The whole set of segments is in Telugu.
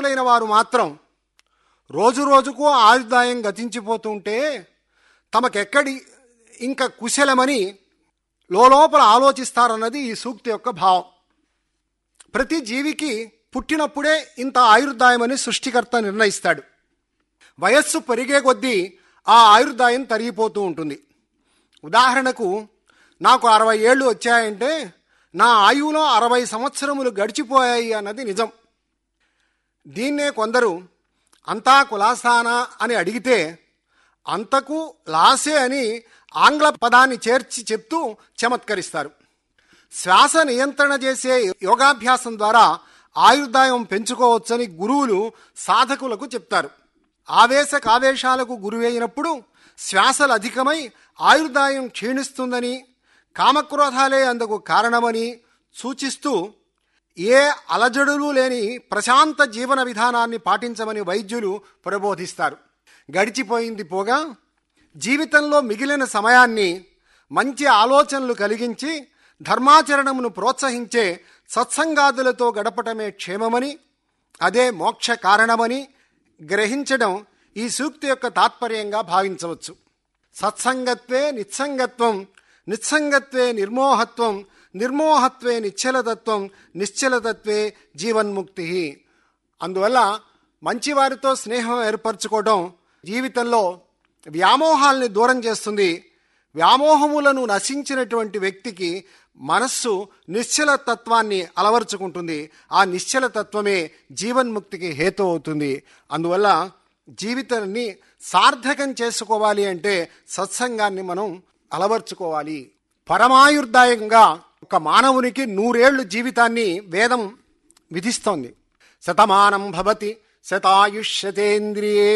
విద్యావంతులైన వారు మాత్రం రోజు రోజుకు ఆయుర్దాయం గతించిపోతుంటే తమకెక్కడి ఇంకా కుశలమని లోపల ఆలోచిస్తారన్నది ఈ సూక్తి యొక్క భావం ప్రతి జీవికి పుట్టినప్పుడే ఇంత ఆయుర్దాయమని సృష్టికర్త నిర్ణయిస్తాడు వయస్సు పెరిగే కొద్దీ ఆ ఆయుర్దాయం తరిగిపోతూ ఉంటుంది ఉదాహరణకు నాకు అరవై ఏళ్ళు వచ్చాయంటే నా ఆయువులో అరవై సంవత్సరములు గడిచిపోయాయి అన్నది నిజం దీన్నే కొందరు అంతా కులాసానా అని అడిగితే అంతకు లాసే అని ఆంగ్ల పదాన్ని చేర్చి చెప్తూ చమత్కరిస్తారు శ్వాస నియంత్రణ చేసే యోగాభ్యాసం ద్వారా ఆయుర్దాయం పెంచుకోవచ్చని గురువులు సాధకులకు చెప్తారు ఆవేశ కావేశాలకు గురువైనప్పుడు శ్వాసలు అధికమై ఆయుర్దాయం క్షీణిస్తుందని కామక్రోధాలే అందుకు కారణమని సూచిస్తూ ఏ అలజడులు లేని ప్రశాంత జీవన విధానాన్ని పాటించమని వైద్యులు ప్రబోధిస్తారు గడిచిపోయింది పోగా జీవితంలో మిగిలిన సమయాన్ని మంచి ఆలోచనలు కలిగించి ధర్మాచరణమును ప్రోత్సహించే సత్సంగాదులతో గడపటమే క్షేమమని అదే మోక్ష కారణమని గ్రహించడం ఈ సూక్తి యొక్క తాత్పర్యంగా భావించవచ్చు సత్సంగత్వే నిత్సంగత్వం నిత్సంగత్వే నిర్మోహత్వం నిర్మోహత్వే నిశ్చలతత్వం నిశ్చలతత్వే జీవన్ముక్తి అందువల్ల మంచివారితో స్నేహం ఏర్పరచుకోవడం జీవితంలో వ్యామోహాల్ని దూరం చేస్తుంది వ్యామోహములను నశించినటువంటి వ్యక్తికి మనస్సు నిశ్చల తత్వాన్ని అలవరుచుకుంటుంది ఆ నిశ్చల తత్వమే జీవన్ముక్తికి హేతు అవుతుంది అందువల్ల జీవితాన్ని సార్థకం చేసుకోవాలి అంటే సత్సంగాన్ని మనం అలవర్చుకోవాలి పరమాయుర్దాయంగా ఒక మానవునికి నూరేళ్లు జీవితాన్ని వేదం విధిస్తోంది శతమానం భవతి శతాయుష్యతేంద్రియే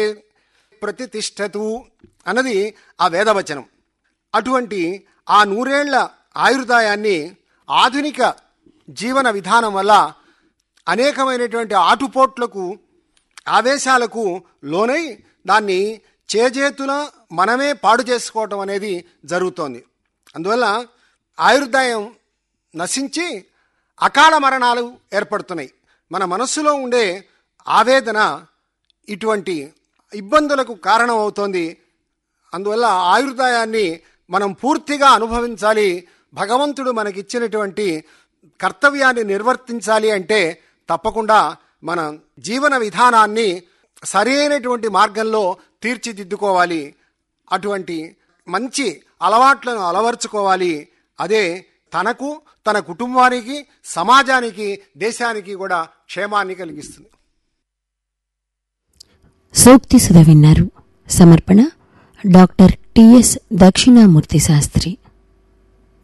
ప్రతిష్టతు అన్నది ఆ వేదవచనం అటువంటి ఆ నూరేళ్ల ఆయుర్దాయాన్ని ఆధునిక జీవన విధానం వల్ల అనేకమైనటువంటి ఆటుపోట్లకు ఆవేశాలకు లోనై దాన్ని చేజేతుల మనమే పాడు చేసుకోవటం అనేది జరుగుతోంది అందువల్ల ఆయుర్దాయం నశించి అకాల మరణాలు ఏర్పడుతున్నాయి మన మనస్సులో ఉండే ఆవేదన ఇటువంటి ఇబ్బందులకు కారణం అవుతోంది అందువల్ల ఆయుర్దాయాన్ని మనం పూర్తిగా అనుభవించాలి భగవంతుడు మనకిచ్చినటువంటి కర్తవ్యాన్ని నిర్వర్తించాలి అంటే తప్పకుండా మన జీవన విధానాన్ని సరైనటువంటి మార్గంలో తీర్చిదిద్దుకోవాలి అటువంటి మంచి అలవాట్లను అలవర్చుకోవాలి అదే తనకు తన కుటుంబానికి సమాజానికి దేశానికి కూడా క్షేమాన్ని కలిగిస్తుంది సూక్తి సుధ విన్నారు సమర్పణ డాక్టర్ టిఎస్ దక్షిణామూర్తి శాస్త్రి